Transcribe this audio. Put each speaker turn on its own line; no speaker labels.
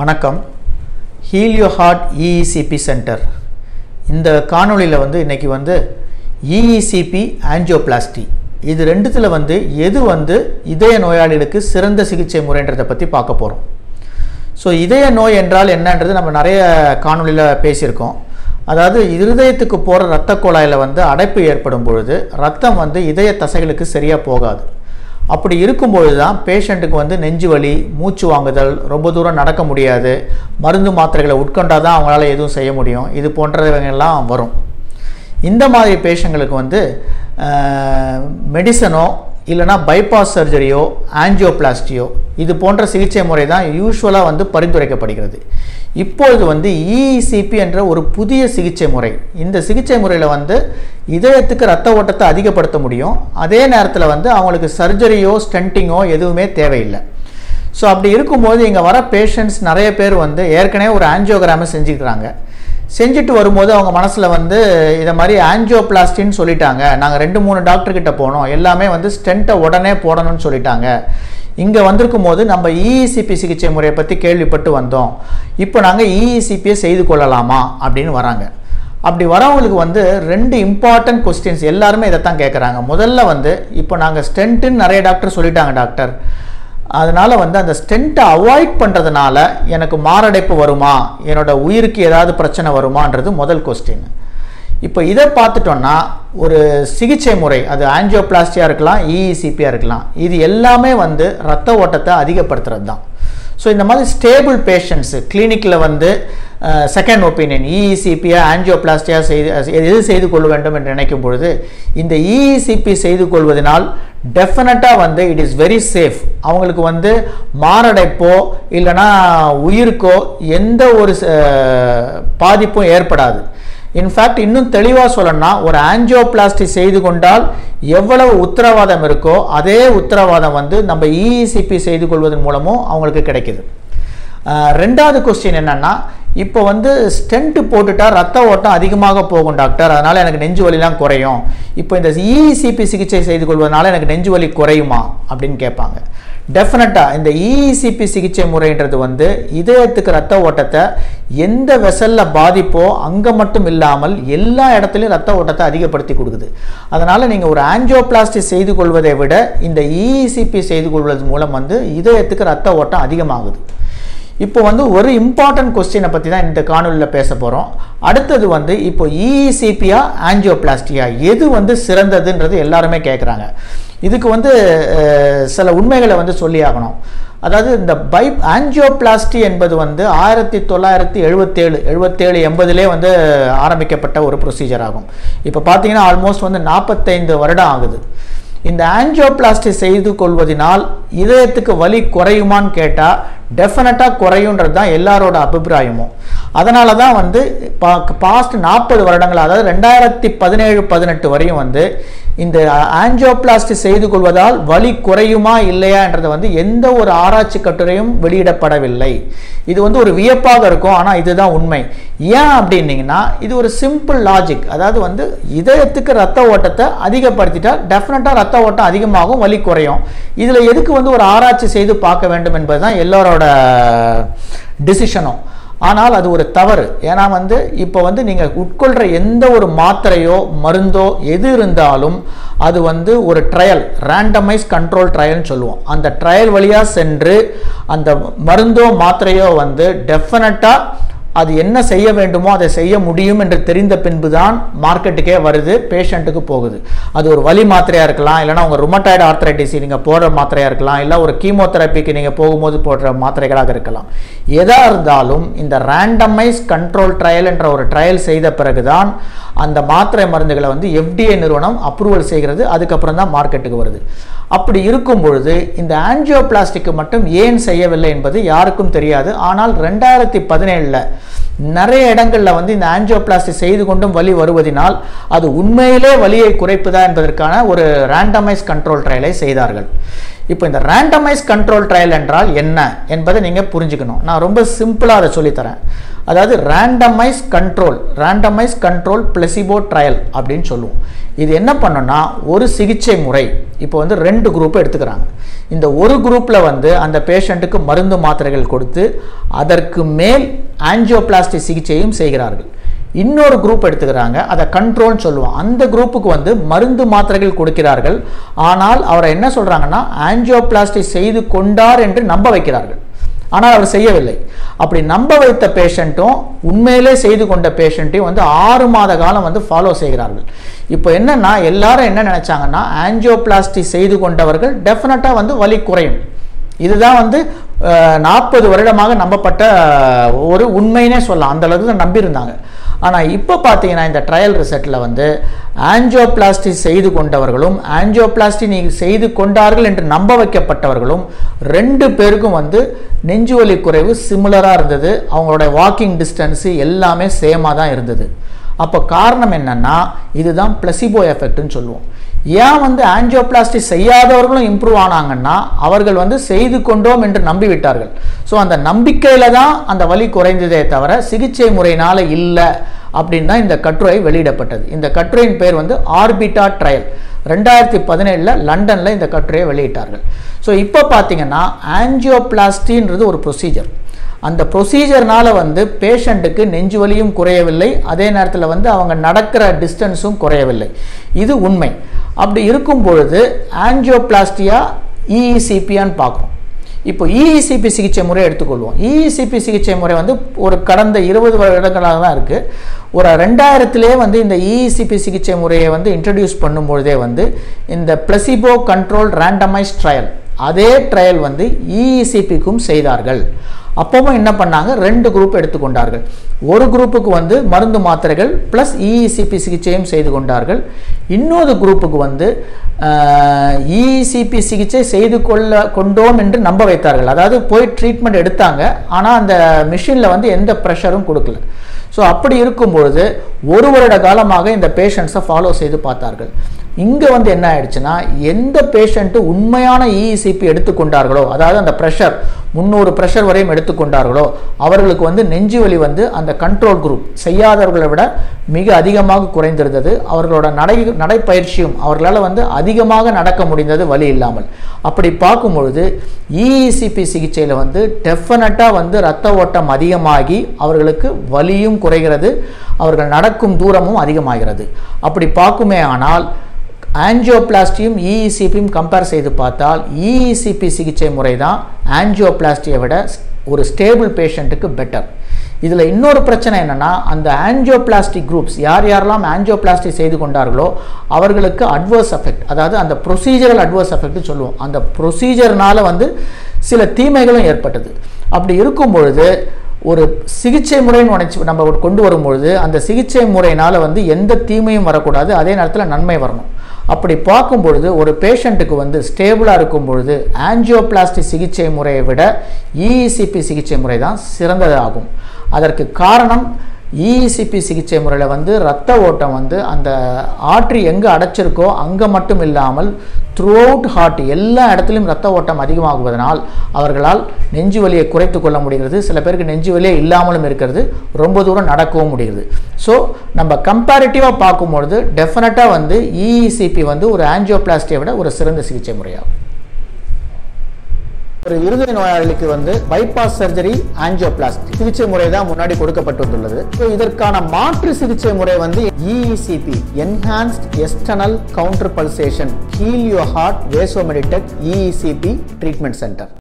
வணக்கம் helio heart EECP centre இந்த காணொளியில் வந்து இன்றைக்கி வந்து இஇசிபி ஆஞ்சியோபிளாஸ்டி இது ரெண்டுத்தில் வந்து எது வந்து இதய நோயாளிகளுக்கு சிறந்த சிகிச்சை முறைன்றதை பற்றி பார்க்க போகிறோம் ஸோ இதய நோய் என்றால் என்னன்றது நம்ம நிறைய காணொளியில் பேசியிருக்கோம் அதாவது இருதயத்துக்கு போகிற இரத்த குழாயில் வந்து அடைப்பு ஏற்படும் பொழுது ரத்தம் வந்து இதய தசைகளுக்கு சரியாக போகாது அப்படி இருக்கும்பொழுது தான் பேஷண்ட்டுக்கு வந்து நெஞ்சு வலி மூச்சு வாங்குதல் ரொம்ப தூரம் நடக்க முடியாது மருந்து மாத்திரைகளை உட்கொண்டால் தான் அவங்களால எதுவும் செய்ய முடியும் இது போன்றவங்கெல்லாம் வரும் இந்த மாதிரி பேஷண்ட்களுக்கு வந்து மெடிசனோ இல்லைனா பைபாஸ் சர்ஜரியோ ஆஞ்சியோபிளாஸ்டியோ இது போன்ற சிகிச்சை முறை தான் யூஸ்வலாக வந்து பரிந்துரைக்கப்படுகிறது இப்பொழுது வந்து இஇசிபி என்ற ஒரு புதிய சிகிச்சை முறை இந்த சிகிச்சை முறையில் வந்து இதயத்துக்கு ரத்த ஓட்டத்தை அதிகப்படுத்த முடியும் அதே நேரத்தில் வந்து அவங்களுக்கு சர்ஜரியோ ஸ்டென்ட்டிங்கோ எதுவுமே தேவையில்லை ஸோ அப்படி இருக்கும்போது இங்கே வர பேஷண்ட்ஸ் நிறைய பேர் வந்து ஏற்கனவே ஒரு ஆஞ்சியோகிராமை செஞ்சுக்கிறாங்க செஞ்சுட்டு வரும்போது அவங்க மனசில் வந்து இதை மாதிரி ஆஞ்சியோபிளாஸ்டின்னு சொல்லிட்டாங்க நாங்கள் ரெண்டு மூணு டாக்டர்கிட்ட போனோம் எல்லாமே வந்து ஸ்டென்ட்டை உடனே போடணும்னு சொல்லிட்டாங்க இங்கே வந்திருக்கும் போது நம்ம இஇசிபி சிகிச்சை முறையை பற்றி கேள்விப்பட்டு வந்தோம் இப்போ நாங்கள் இஇசிபியை செய்து கொள்ளலாமா அப்படின்னு வராங்க அப்படி வரவங்களுக்கு வந்து ரெண்டு இம்பார்ட்டன்ட் கொஸ்டின்ஸ் எல்லாருமே இதை தான் கேட்குறாங்க முதல்ல வந்து இப்போ நாங்கள் ஸ்டென்ட்டுன்னு நிறைய டாக்டர் சொல்லிட்டாங்க டாக்டர் அதனால் வந்து அந்த ஸ்டென்ட்டை அவாய்ட் பண்ணுறதுனால எனக்கு மாரடைப்பு வருமா என்னோட உயிருக்கு ஏதாவது பிரச்சனை வருமான்றது முதல் கொஸ்டின் இப்போ இதை பார்த்துட்டோன்னா ஒரு சிகிச்சை முறை அது ஆஞ்சியோபிளாஸ்டியாக இருக்கலாம் இஇசிபியாக இருக்கலாம் இது எல்லாமே வந்து ரத்த ஓட்டத்தை அதிகப்படுத்துறது தான் ஸோ இந்த மாதிரி ஸ்டேபிள் பேஷண்ட்ஸு கிளினிக்கில் வந்து செகண்ட் ஒப்பீனியன் இஇசிபியை ஆஞ்சியோபிளாஸ்டியாக செய்து எது செய்து கொள்ள வேண்டும் என்று நினைக்கும் பொழுது இந்த இஇசிபி செய்து கொள்வதனால் டெஃபினட்டாக வந்து இட் இஸ் வெரி சேஃப் அவங்களுக்கு வந்து மாரடைப்போ இல்லைனா உயிருக்கோ எந்த ஒரு பாதிப்பும் ஏற்படாது இன்ஃபேக்ட் இன்னும் தெளிவாக சொல்லணும்னா ஒரு ஆஞ்சியோபிளாஸ்டி செய்து கொண்டால் எவ்வளவு உத்தரவாதம் இருக்கோ அதே உத்தரவாதம் வந்து நம்ம இஇசிபி செய்து கொள்வதன் மூலமும் அவங்களுக்கு கிடைக்குது ரெண்டாவது கொஸ்டின் என்னென்னா இப்போ வந்து ஸ்டென்ட் போட்டுட்டா ரத்த ஓட்டம் அதிகமாக போகும் டாக்டர் அதனால் எனக்கு நெஞ்சு வலிலாம் குறையும் இப்போ இந்த இஇசிபி சிகிச்சை செய்து கொள்வதனால எனக்கு நெஞ்சு வலி குறையுமா அப்படின்னு கேட்பாங்க டெஃபினட்டாக இந்த இஇசிபி சிகிச்சை முறைன்றது வந்து இதயத்துக்கு ரத்த ஓட்டத்தை எந்த வெசலில் பாதிப்போ அங்கே மட்டும் இல்லாமல் எல்லா இடத்துலையும் ரத்த ஓட்டத்தை அதிகப்படுத்தி கொடுக்குது அதனால் நீங்கள் ஒரு ஆஞ்சியோபிளாஸ்டி செய்து கொள்வதை விட இந்த இஇசிபி செய்து கொள்வது மூலம் வந்து இதயத்துக்கு ரத்த ஓட்டம் அதிகமாகுது இப்போ வந்து ஒரு இம்பார்ட்டன்ட் கொஸ்டினை பற்றி தான் இந்த காணொலியில் பேச போகிறோம் அடுத்தது வந்து இப்போ இஇசிபியா ஆஞ்சியோபிளாஸ்டியா எது வந்து சிறந்ததுன்றது எல்லாருமே கேட்குறாங்க இதுக்கு வந்து சில உண்மைகளை வந்து சொல்லி ஆகணும் அதாவது இந்த பை ஆஞ்சியோபிளாஸ்டி என்பது வந்து ஆயிரத்தி தொள்ளாயிரத்தி எழுபத்தேழு எழுபத்தேழு எண்பதுலேயே வந்து ஆரம்பிக்கப்பட்ட ஒரு ப்ரொசீஜர் ஆகும் இப்போ பார்த்தீங்கன்னா ஆல்மோஸ்ட் வந்து நாற்பத்தைந்து வருடம் ஆகுது இந்த ஆஞ்சியோபிளாஸ்டி செய்து கொள்வதனால் இதயத்துக்கு வலி குறையுமான்னு கேட்டால் டெஃபினட்டாக குறையுன்றது தான் எல்லாரோட அபிப்பிராயமும் அதனால தான் வந்து பா பாஸ்ட் நாற்பது வருடங்கள் அதாவது ரெண்டாயிரத்தி பதினேழு பதினெட்டு வரையும் வந்து இந்த ஆஞ்சியோபிளாஸ்டி செய்து கொள்வதால் வலி குறையுமா இல்லையான்றதை வந்து எந்த ஒரு ஆராய்ச்சி கட்டுரையும் வெளியிடப்படவில்லை இது வந்து ஒரு வியப்பாக இருக்கும் ஆனால் இதுதான் உண்மை ஏன் அப்படின்னீங்கன்னா இது ஒரு சிம்பிள் லாஜிக் அதாவது வந்து இதயத்துக்கு ரத்த ஓட்டத்தை அதிகப்படுத்திட்டா டெஃபினட்டாக ரத்த ஓட்டம் அதிகமாகும் வலி குறையும் இதில் எதுக்கு வந்து ஒரு ஆராய்ச்சி செய்து பார்க்க வேண்டும் என்பது தான் எல்லோரோட டிசிஷனும் ஆனால் அது ஒரு தவறு ஏன்னா வந்து இப்போ வந்து நீங்கள் உட்கொள்கிற எந்த ஒரு மாத்திரையோ மருந்தோ எது இருந்தாலும் அது வந்து ஒரு ட்ரையல் ரேண்டமைஸ் கண்ட்ரோல் ட்ரையல்னு சொல்லுவோம் அந்த ட்ரையல் வழியாக சென்று அந்த மருந்தோ மாத்திரையோ வந்து டெஃபினட்டாக அது என்ன செய்ய வேண்டுமோ அதை செய்ய முடியும் என்று தெரிந்த பின்பு தான் மார்க்கெட்டுக்கே வருது பேஷண்ட்டுக்கு போகுது அது ஒரு வலி மாத்திரையாக இருக்கலாம் இல்லைனா உங்கள் ருமட்டாய்டு ஆர்த்தரைட்டிஸ் நீங்கள் போடுற மாத்திரையாக இருக்கலாம் இல்லை ஒரு கீமோதெரப்பிக்கு நீங்கள் போகும்போது போடுற மாத்திரைகளாக இருக்கலாம் எதாக இருந்தாலும் இந்த ரேண்டமைஸ் கண்ட்ரோல் ட்ரையல் என்ற ஒரு ட்ரையல் செய்த பிறகுதான் அந்த மாத்திரை மருந்துகளை வந்து எஃப்டிஏ நிறுவனம் அப்ரூவல் செய்கிறது அதுக்கப்புறம் தான் மார்க்கெட்டுக்கு வருது அப்படி இருக்கும் பொழுது இந்த ஆஞ்சியோபிளாஸ்டிக்கு மட்டும் ஏன் செய்யவில்லை என்பது யாருக்கும் தெரியாது ஆனால் ரெண்டாயிரத்தி பதினேழில் நிறைய இடங்களில் வந்து இந்த ஆஞ்சியோபிளாஸ்டி செய்து கொண்டும் வலி வருவதினால் அது உண்மையிலே வலியை குறைப்புதா என்பதற்கான ஒரு ரேண்டமைஸ் கண்ட்ரோல் ட்ரையலை செய்தார்கள் இப்போ இந்த ரேண்டமைஸ் கண்ட்ரோல் ட்ரையல் என்றால் என்ன என்பதை நீங்கள் புரிஞ்சுக்கணும் நான் ரொம்ப சிம்பிளாக அதை சொல்லித்தரேன் அதாவது randomised control randomised control placebo trial அப்படின்னு சொல்லுவோம் இது என்ன பண்ணோம்னா ஒரு சிகிச்சை முறை இப்போ வந்து ரெண்டு குரூப் எடுத்துக்கிறாங்க இந்த ஒரு குரூப்பில் வந்து அந்த பேஷண்ட்டுக்கு மருந்து மாத்திரைகள் கொடுத்து அதற்கு மேல் ஆஞ்சியோபிளாஸ்டி சிகிச்சையும் செய்கிறார்கள் இன்னொரு குரூப் எடுத்துக்கிறாங்க அதை கண்ட்ரோல்னு சொல்லுவோம் அந்த குரூப்புக்கு வந்து மருந்து மாத்திரைகள் கொடுக்கிறார்கள் ஆனால் அவரை என்ன சொல்கிறாங்கன்னா ஆஞ்சியோபிளாஸ்டி செய்து கொண்டார் என்று நம்ப வைக்கிறார்கள் ஆனால் அவர் செய்யவில்லை அப்படி நம்ப வைத்த பேஷண்ட்டும் உண்மையிலே செய்து கொண்ட பேஷண்ட்டையும் வந்து ஆறு மாத காலம் வந்து ஃபாலோ செய்கிறார்கள் இப்போ என்னன்னா எல்லாரும் என்ன நினைச்சாங்கன்னா ஆஞ்சியோபிளாஸ்டி செய்து கொண்டவர்கள் டெஃபினட்டாக வந்து வலி குறையும் இதுதான் வந்து நாற்பது வருடமாக நம்பப்பட்ட ஒரு உண்மைனே சொல்லலாம் அந்த அளவுக்கு தான் நம்பியிருந்தாங்க ஆனால் இப்போ பார்த்தீங்கன்னா இந்த ட்ரையல் ரிசல்ட்டில் வந்து ஆஞ்சியோபிளாஸ்டி செய்து கொண்டவர்களும் ஆஞ்சியோபிளாஸ்டி நீ செய்து கொண்டார்கள் என்று நம்ப வைக்கப்பட்டவர்களும் ரெண்டு பேருக்கும் வந்து நெஞ்சுவலி குறைவு சிமிலராக இருந்தது அவங்களோட வாக்கிங் டிஸ்டன்ஸு எல்லாமே சேமாக தான் இருந்தது அப்போ காரணம் என்னன்னா இதுதான் பிளசிபோ எஃபெக்ட்னு சொல்லுவோம் ஏன் வந்து ஆஞ்சியோபிளாஸ்டி செய்யாதவர்களும் இம்ப்ரூவ் ஆனாங்கன்னா அவர்கள் வந்து செய்து கொண்டோம் என்று நம்பிவிட்டார்கள் ஸோ அந்த நம்பிக்கையில் தான் அந்த வலி குறைந்ததே தவிர சிகிச்சை முறையினால் இல்லை அப்படின்னு தான் இந்த கட்டுரை வெளியிடப்பட்டது இந்த கட்டுரையின் பேர் வந்து ஆர்பிட்டா ட்ரையல் ரெண்டாயிரத்தி பதினேழில் லண்டனில் இந்த கட்டுரையை வெளியிட்டார்கள் ஸோ இப்போ பார்த்தீங்கன்னா ஆஞ்சியோபிளாஸ்டின்றது ஒரு ப்ரொசீஜர் அந்த ப்ரொசீஜர்னால் வந்து பேஷண்ட்டுக்கு நெஞ்சு வலியும் குறையவில்லை அதே நேரத்தில் வந்து அவங்க நடக்கிற டிஸ்டன்ஸும் குறையவில்லை இது உண்மை அப்படி இருக்கும் பொழுது ஆஞ்சியோபிளாஸ்டியா இஇசிபியான்னு பார்க்குறோம் இப்போ இஇசிபி சிகிச்சை முறை எடுத்துக்கொள்வோம் இஇசிபி சிகிச்சை முறை வந்து ஒரு கடந்த இருபது வருடங்களாக தான் இருக்குது ஒரு ரெண்டாயிரத்திலே வந்து இந்த இஇசிபி சிகிச்சை முறையை வந்து இன்ட்ரடியூஸ் பண்ணும்பொழுதே வந்து இந்த பிளசிபோ கண்ட்ரோல் ரேண்டமைஸ் ட்ரையல் அதே ட்ரையல் வந்து இஇசிபிக்கும் செய்தார்கள் அப்பவும் என்ன பண்ணாங்க ரெண்டு குரூப் எடுத்துக்கொண்டார்கள் ஒரு குரூப்புக்கு வந்து மருந்து மாத்திரைகள் ப்ளஸ் இஇசிபி சிகிச்சையும் செய்து கொண்டார்கள் இன்னொரு குரூப்புக்கு வந்து இஇசிபி சிகிச்சை செய்து கொள்ள கொண்டோம் என்று நம்ப வைத்தார்கள் அதாவது போய் ட்ரீட்மெண்ட் எடுத்தாங்க ஆனால் அந்த மிஷினில் வந்து எந்த ப்ரெஷரும் கொடுக்கல ஸோ அப்படி இருக்கும் பொழுது ஒரு வருட காலமாக இந்த பேஷண்ட்ஸை ஃபாலோ செய்து பார்த்தார்கள் இங்கே வந்து என்ன ஆயிடுச்சுன்னா எந்த பேஷண்ட்டு உண்மையான இஇசிபி எடுத்துக்கொண்டார்களோ அதாவது அந்த ப்ரெஷர் முந்நூறு ப்ரெஷர் வரையும் எடுத்துக்கொண்டார்களோ அவர்களுக்கு வந்து நெஞ்சு வலி வந்து அந்த கண்ட்ரோல் குரூப் செய்யாதவர்களை விட மிக அதிகமாக குறைந்திருந்தது அவர்களோட நடை நடைப்பயிற்சியும் அவர்களால் வந்து அதிகமாக நடக்க முடிந்தது வலி இல்லாமல் அப்படி பார்க்கும் பொழுது இஇசிபி சிகிச்சையில் வந்து டெஃபினட்டாக வந்து ரத்த ஓட்டம் அதிகமாகி அவர்களுக்கு வலியும் குறைகிறது அவர்கள் நடக்கும் தூரமும் அதிகமாகிறது அப்படி பார்க்குமே ஆனால் ஆஞ்சியோபிளாஸ்டியும் இஇசிபியும் கம்பேர் செய்து பார்த்தால் இஇசிபி சிகிச்சை முறை தான் ஆஞ்சியோபிளாஸ்டியை விட ஒரு ஸ்டேபிள் பேஷண்ட்டுக்கு பெட்டர் இதில் இன்னொரு பிரச்சனை என்னென்னா அந்த ஆஞ்சியோபிளாஸ்டி குரூப்ஸ் யார் யாரெல்லாம் ஆஞ்சியோபிளாஸ்டி செய்து கொண்டார்களோ அவர்களுக்கு அட்வர்ஸ் எஃபெக்ட் அதாவது அந்த ப்ரொசீஜரல் அட்வர்ஸ் எஃபெக்ட் சொல்லுவோம் அந்த ப்ரொசீஜர்னால வந்து சில தீமைகளும் ஏற்பட்டது அப்படி இருக்கும் பொழுது ஒரு சிகிச்சை முறைன்னு நினச்சி நம்ம கொண்டு வரும்பொழுது அந்த சிகிச்சை முறையினால் வந்து எந்த தீமையும் வரக்கூடாது அதே நேரத்தில் நன்மை வரணும் அப்படி பார்க்கும் பொழுது ஒரு பேஷண்ட்டுக்கு வந்து ஸ்டேபிளாக இருக்கும் பொழுது ஆஞ்சியோபிளாஸ்டி சிகிச்சை முறையை விட இஇசிபி சிகிச்சை முறை தான் சிறந்ததாகும் அதற்கு காரணம் இஇசிபி சிகிச்சை முறையில் வந்து ரத்த ஓட்டம் வந்து அந்த ஆற்றி எங்கே அடைச்சிருக்கோ அங்கே மட்டும் இல்லாமல் த்ரூ அவுட் ஹார்ட் எல்லா இடத்துலையும் ரத்த ஓட்டம் அதிகமாகுவதனால் அவர்களால் நெஞ்சு வலியை குறைத்து கொள்ள முடிகிறது சில பேருக்கு நெஞ்சு வலியே இல்லாமலும் இருக்கிறது ரொம்ப தூரம் நடக்கவும் முடிகிறது ஸோ நம்ம கம்பேரிட்டிவாக பார்க்கும்பொழுது டெஃபினட்டாக வந்து இஇசிபி வந்து ஒரு ஆஞ்சியோபிளாஸ்டியை விட ஒரு சிறந்த சிகிச்சை முறையாகும் ஒரு இருதய நோயாளிக்கு வந்து பைபாஸ் சர்ஜரி ஆஞ்சியோபிளாஸ்டி சிகிச்சை முறை தான் முன்னாடி கொடுக்கப்பட்டுள்ளது ஸோ இதற்கான மாற்று சிகிச்சை முறை வந்து EECP enhanced external counter pulsation heal your heart Vasomedtech EECP treatment centre